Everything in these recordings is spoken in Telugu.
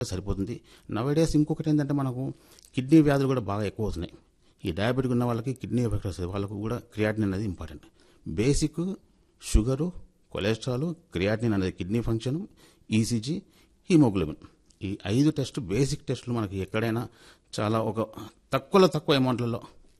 సరిపోతుంది నవేడేస్ ఇంకొకటి ఏంటంటే మనకు కిడ్నీ వ్యాధులు కూడా బాగా ఎక్కువ అవుతున్నాయి ఈ డయాబెటిక్ ఉన్న వాళ్ళకి కిడ్నీ ఎఫెక్ట్ వస్తుంది వాళ్ళకు కూడా క్రియాటిన్ అనేది important basic sugar cholesterol creatinine అనేది కిడ్నీ ఫంక్షన్ ఈసీజీ హీమోగ్లోబిన్ ఈ ఐదు టెస్ట్ బేసిక్ టెస్టులు మనకి ఎక్కడైనా చాలా ఒక తక్కువలో తక్కువ అమౌంట్లలో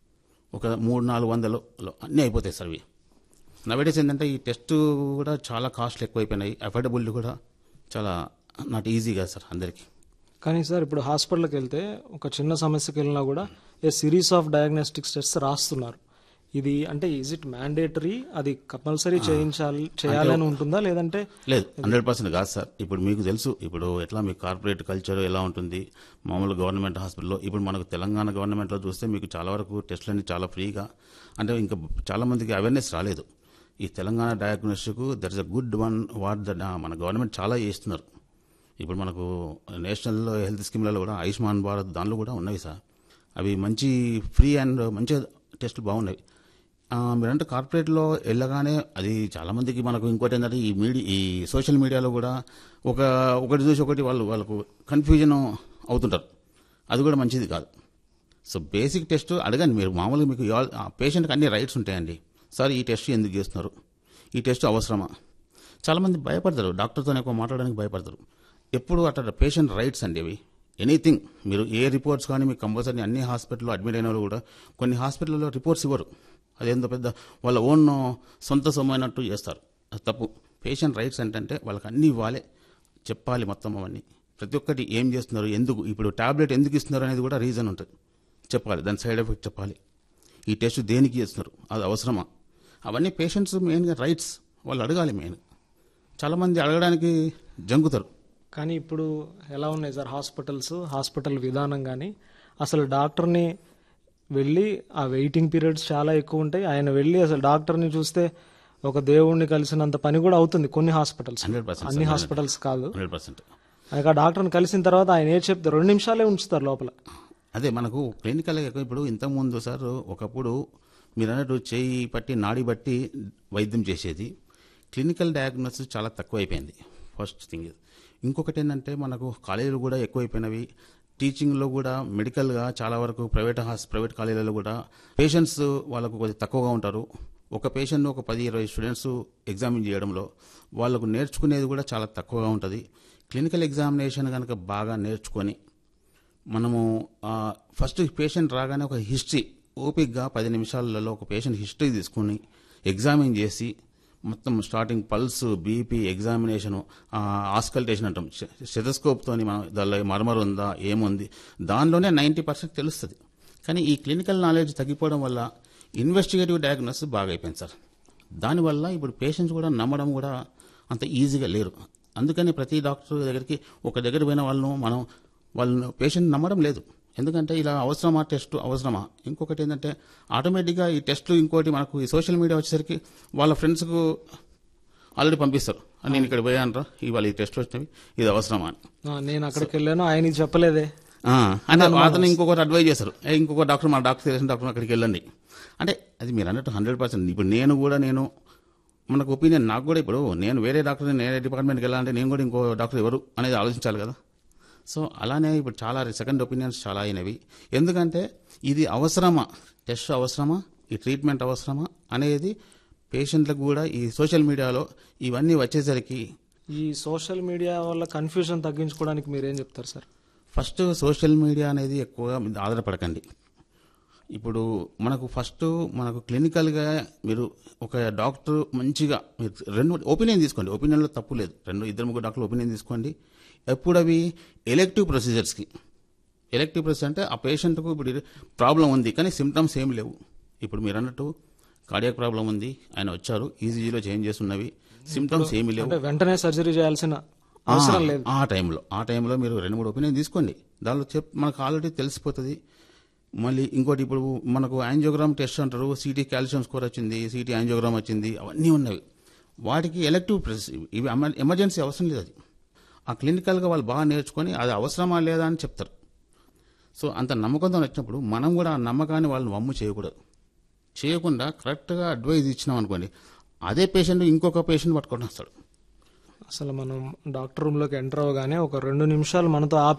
ఒక మూడు నాలుగు వందలలో అన్నీ అయిపోతాయి సార్ ఇవి నవేడేస్ ఏంటంటే ఈ టెస్ట్ కూడా చాలా కాస్ట్లు ఎక్కువైపోయినాయి అఫోర్డబుల్ కూడా చాలా నాట్ ఈజీ కదా సార్ అందరికీ కానీ సార్ ఇప్పుడు హాస్పిటల్కి వెళ్తే ఒక చిన్న సమస్యకి వెళ్ళినా కూడా a series of diagnostics test రాస్తున్నారు ఇది అంటే ఈజ్ ఇట్ మ్యాండేటరీ అది కంపల్సరీ చేయించాలి చేయాలని ఉంటుందా లేదంటే లేదు హండ్రెడ్ పర్సెంట్ కాదు సార్ ఇప్పుడు మీకు తెలుసు ఇప్పుడు ఎట్లా మీకు కార్పొరేట్ కల్చర్ ఎలా ఉంటుంది మామూలు గవర్నమెంట్ హాస్పిటల్లో ఇప్పుడు మనకు తెలంగాణ గవర్నమెంట్లో చూస్తే మీకు చాలా వరకు టెస్టులన్నీ చాలా ఫ్రీగా అంటే ఇంకా చాలా మందికి అవేర్నెస్ రాలేదు ఈ Telangana diagnostic there is a good one what the మన గవర్నమెంట్ చాలా చేస్తున్నారు ఇప్పుడు మనకు నేషనల్ హెల్త్ స్కీమ్లలో కూడా ఆయుష్మాన్ భారత్ దానిలో కూడా ఉన్నవి సార్ అవి మంచి ఫ్రీ అండ్ మంచి టెస్టులు బాగున్నాయి ఆ, మీరంటే కార్పొరేట్లో వెళ్ళగానే అది చాలా మందికి మనకు ఇంకోటి ఏంటంటే ఈ మీడియా ఈ సోషల్ మీడియాలో కూడా ఒక ఒకటి చూసి ఒకటి వాళ్ళు వాళ్ళకు కన్ఫ్యూజన్ అవుతుంటారు అది కూడా మంచిది కాదు సో బేసిక్ టెస్ట్ అడగండి మీరు మామూలుగా మీకు ఇవాళ- ఆ పేషెంట్కి అన్ని రైట్స్ ఉంటాయండి సార్ ఈ టెస్ట్ ఎందుకు చేస్తున్నారు ఈ టెస్ట్ అవసరమా చాలామంది భయపడతారు డాక్టర్తో ఎక్కువ మాట్లాడడానికి భయపడతారు ఎప్పుడు అట్లా పేషెంట్ రైట్స్ అండి ఇవి ఎనీథింగ్ మీరు ఏ రిపోర్ట్స్ కానీ మీకు కంపల్సరీ అన్ని హాస్పిటల్లో అడ్మిట్ అయిన వాళ్ళు కూడా కొన్ని హాస్పిటల్లో రిపోర్ట్స్ ఇవ్వరు అదేందో పెద్ద వాళ్ళ ఓన్ సొంత సొమ్మైనట్టు చేస్తారు అది తప్పు పేషెంట్ రైట్స్ ఏంటంటే వాళ్ళకి అన్ని ఇవ్వాలి చెప్పాలి మొత్తం అవన్నీ ప్రతి ఒక్కటి ఏం చేస్తున్నారు ఎందుకు ఇప్పుడు టాబ్లెట్ ఎందుకు ఇస్తున్నారు అనేది కూడా రీజన్ ఉంటుంది చెప్పాలి దాని సైడ్ ఎఫెక్ట్ చెప్పాలి ఈ టెస్ట్ దేనికి చేస్తున్నారు అది అవసరమా అవన్నీ పేషెంట్స్ మెయిన్గా రైట్స్ వాళ్ళు అడగాలి మెయిన్ చాలామంది అడగడానికి జంకుతారు కానీ ఇప్పుడు ఎలా ఉన్నాయి సార్ హాస్పిటల్స్ హాస్పిటల్ విధానం కానీ అసలు డాక్టర్ని వెళ్ళి ఆ వెయిటింగ్ పీరియడ్స్ చాలా ఎక్కువ ఉంటాయి ఆయన వెళ్ళి అసలు డాక్టర్ని చూస్తే ఒక దేవుణ్ణి కలిసినంత పని కూడా అవుతుంది కొన్ని హాస్పిటల్స్ హండ్రెడ్ పర్సెంట్ అన్ని హాస్పిటల్స్ కాదు హండ్రెడ్ పర్సెంట్ ఆయనకు ఆ డాక్టర్ని కలిసిన తర్వాత ఆయన ఏం చెప్తే రెండు నిమిషాలే ఉంచుతారు లోపల అదే మనకు క్లినికల్ ఇప్పుడు ఇంతకుముందు సార్ ఒకప్పుడు మీరు అన్నట్టు చేయి పట్టి నాడి బట్టి వైద్యం చేసేది క్లినికల్ డయాగ్నోసిస్ చాలా తక్కువ అయిపోయింది ఫస్ట్ థింగ్ ఇంకొకటి ఏంటంటే మనకు కాలేజీలు కూడా ఎక్కువైపోయినవి టీచింగ్లో కూడా మెడికల్గా చాలా వరకు ప్రైవేట్ హాస్ ప్రైవేట్ కాలేజీలలో కూడా పేషెంట్స్ వాళ్ళకు కొద్దిగా తక్కువగా ఉంటారు ఒక పేషెంట్ ఒక పది ఇరవై స్టూడెంట్స్ ఎగ్జామిన్ చేయడంలో వాళ్ళకు నేర్చుకునేది కూడా చాలా తక్కువగా ఉంటుంది క్లినికల్ ఎగ్జామినేషన్ కనుక బాగా నేర్చుకొని మనము ఆ, ఫస్ట్ పేషెంట్ రాగానే ఒక హిస్టరీ ఓపిక్గా పది నిమిషాలలో ఒక పేషెంట్ హిస్టరీ తీసుకుని ఎగ్జామిన్ చేసి మొత్తం starting pulse BP examination auscultation అంటాం స్టెథోస్కోప్తోని మనం దానిలో మర్మర్ ఉందా ఏముంది దానిలోనే నైంటీ పర్సెంట్ తెలుస్తుంది కానీ ఈ క్లినికల్ నాలెడ్జ్ తగ్గిపోవడం వల్ల ఇన్వెస్టిగేటివ్ డయాగ్నోసిస్ బాగా అయిపోయింది సార్ దానివల్ల ఇప్పుడు పేషెంట్స్ కూడా నమ్మడం కూడా అంత ఈజీగా లేరు అందుకని ప్రతి డాక్టర్ దగ్గరికి ఒక దగ్గర పోయిన వాళ్ళను మనం వాళ్ళను పేషెంట్ నమ్మడం లేదు ఎందుకంటే ఇలా అవసరమా టెస్ట్ అవసరమా ఇంకొకటి ఏంటంటే ఆటోమేటిక్గా ఈ టెస్ట్లు ఇంకోటి మనకు ఈ సోషల్ మీడియా వచ్చేసరికి వాళ్ళ ఫ్రెండ్స్కు ఆల్రెడీ పంపిస్తారు "ఆ, నేను ఇక్కడ పోయానరా ఇవాళ ఈ టెస్ట్ వచ్చినవి ఇది అవసరమా అని ఆ, నేను అక్కడికి వెళ్ళాను ఆయన ఇది చెప్పలేదే ఆ, అంటే అతను ఇంకొకటి అడ్వైజ్ చేస్తారు "ఏ, ఇంకొక డాక్టర్ మా డాక్టర్ తెలిసిన డాక్టర్ అక్కడికి వెళ్ళండి అంటే అది మీరు అన్నట్టు హండ్రెడ్ పర్సెంట్ ఇప్పుడు నేను కూడా నేను మనకు ఒపీనియన్ నాకు కూడా ఇప్పుడు నేను వేరే డాక్టర్ నేనే డిపార్ట్మెంట్కి వెళ్ళాలంటే నేను కూడా ఇంకో డాక్టర్ ఎవరు అనేది ఆలోచించాలి కదా సో అలానే ఇప్పుడు చాలా సెకండ్ ఒపీనియన్స్ చాలా అయినవి ఎందుకంటే ఇది అవసరమా టెస్ట్ అవసరమా ఈ ట్రీట్మెంట్ అవసరమా అనేది పేషెంట్లకు కూడా ఈ సోషల్ మీడియాలో ఇవన్నీ వచ్చేసరికి ఈ సోషల్ మీడియా వల్ల కన్ఫ్యూజన్ తగ్గించుకోవడానికి మీరేం చెప్తారు సార్ ఫస్ట్ సోషల్ మీడియా అనేది ఎక్కువగా మీద ఆధారపడకండి ఇప్పుడు మనకు ఫస్ట్ మనకు క్లినికల్గా మీరు ఒక డాక్టర్ మంచిగా మీరు రెండు ఒపీనియన్ తీసుకోండి ఒపీనియన్లో తప్పు లేదు రెండు ఇద్దరు ముగ్గురు డాక్టర్లు ఒపీనియన్ తీసుకోండి ఎప్పుడు అవి ఎలెక్టివ్ ప్రొసీజర్స్కి ఎలెక్టివ్ ప్రొసీజర్ అంటే ఆ పేషెంట్కు ఇప్పుడు ప్రాబ్లం ఉంది కానీ సిమ్టమ్స్ ఏం లేవు ఇప్పుడు మీరు అన్నట్టు కార్డియాక్ ప్రాబ్లం ఉంది ఆయన వచ్చారు ఈజీజీలో చేంజ్ చేస్తున్నవి సిమ్టమ్స్ ఏమీ లేవు అంటే వెంటనే సర్జరీ చేయాల్సిన అవసరం లేదు ఆ టైంలో ఆ టైంలో మీరు రెండు మూడు ఒపీనియన్ తీసుకోండి దానిలో చెప్ మనకు ఆల్రెడీ తెలిసిపోతుంది మళ్ళీ ఇంకోటి ఇప్పుడు మనకు యాంజియోగ్రామ్ టెస్ట్ అంటారు సిటీ కాల్షియం స్కోర్ వచ్చింది సిటీ యాంజియోగ్రామ్ వచ్చింది అవన్నీ ఉన్నవి వాటికి ఎలక్టివ్ ప్రెస్ ఇవి ఎమ- ఎమర్జెన్సీ అవసరం లేదు అది ఆ క్లినికల్గా వాళ్ళు బాగా నేర్చుకొని అది అవసరమా లేదా అని చెప్తారు సో అంత నమ్మకంతో వచ్చినప్పుడు మనం కూడా ఆ నమ్మకాన్ని వాళ్ళని వమ్ము చేయకూడదు చేయకుండా కరెక్ట్గా అడ్వైజ్ ఇచ్చినాం అనుకోండి అదే పేషెంట్ ఇంకొక పేషెంట్ పట్టుకొని వస్తాడు అసలు మనం డాక్టర్ రూమ్లోకి ఎంటర్ అవ్వగానే ఒక రెండు నిమిషాలు మనతో ఆ